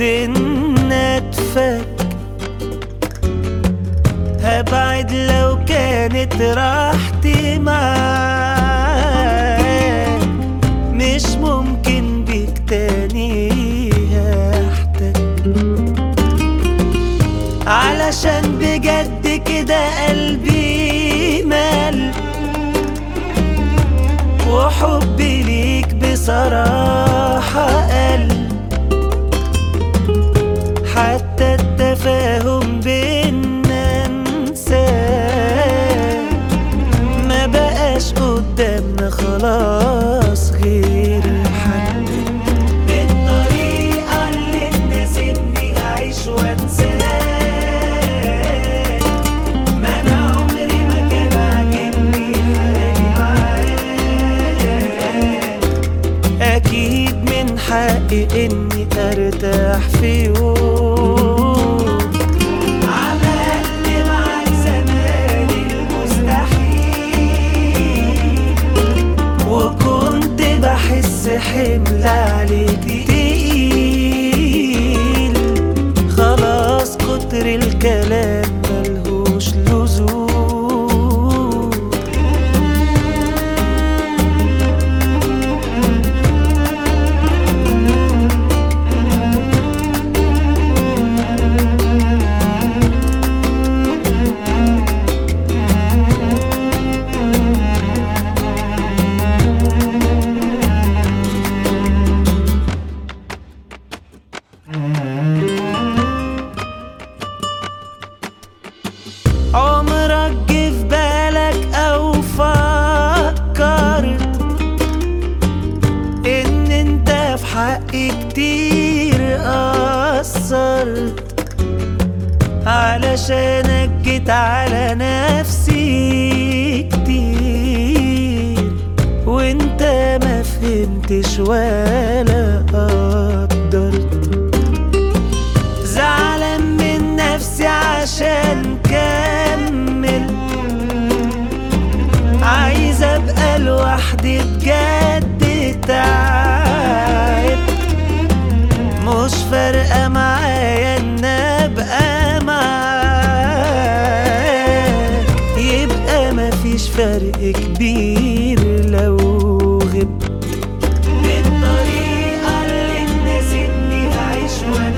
بينا اتفك هبعد لو كانت راحتي معاك مش ممكن بيك تاني هحتاج علشان بجد كده قلبي مال وحبي ليك بصراحة قل حتى التفاهم بينا انساه ما بقاش قدامنا خلاص غير الحل بالطريقة اللي تناسبني أعيش وأنساك ما أنا عمري ما كان عاجبني حالي معاك أكيد من حقي إني أرتاح في يوم عملت معاك زمان المستحيل وكنت بحس حمل عليك تقيل خلاص كتر الكلام ملهوش لزوم عمرك جه في بالك او فكرت ان انت في حقي كتير قصرت علشانك جيت على نفسي كتير وانت ما فهمتش ولا قدرت زعلان من نفسي عشان كمل عايز ابقى لوحدي بجد تعب مش فارقة معايا ان ابقى معاك يبقى مفيش فرق كبير لو غبت بالطريقة اللي تناسبني أعيش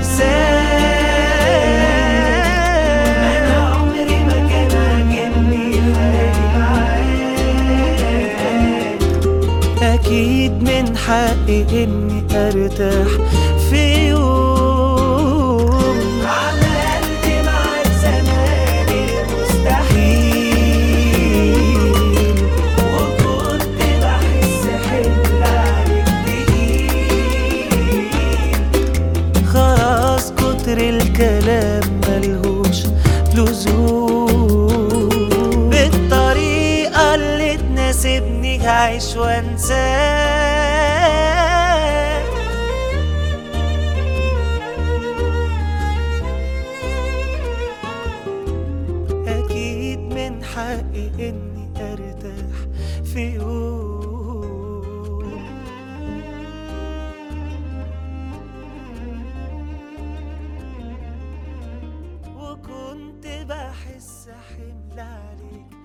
وأنساك أنا عمري ما كان عاجبني حالي معاك أكيد من حقي إني أرتاح في يوم عملت معاك زمان المستحيل وكنت بحس حمل عليك تقيل خلاص كتر الكلام ملهوش لزوم بالطريقة اللي تناسبني هعيش وانساك أكيد من حقي إني أرتاح في يوم وكنت بحس حمل عليك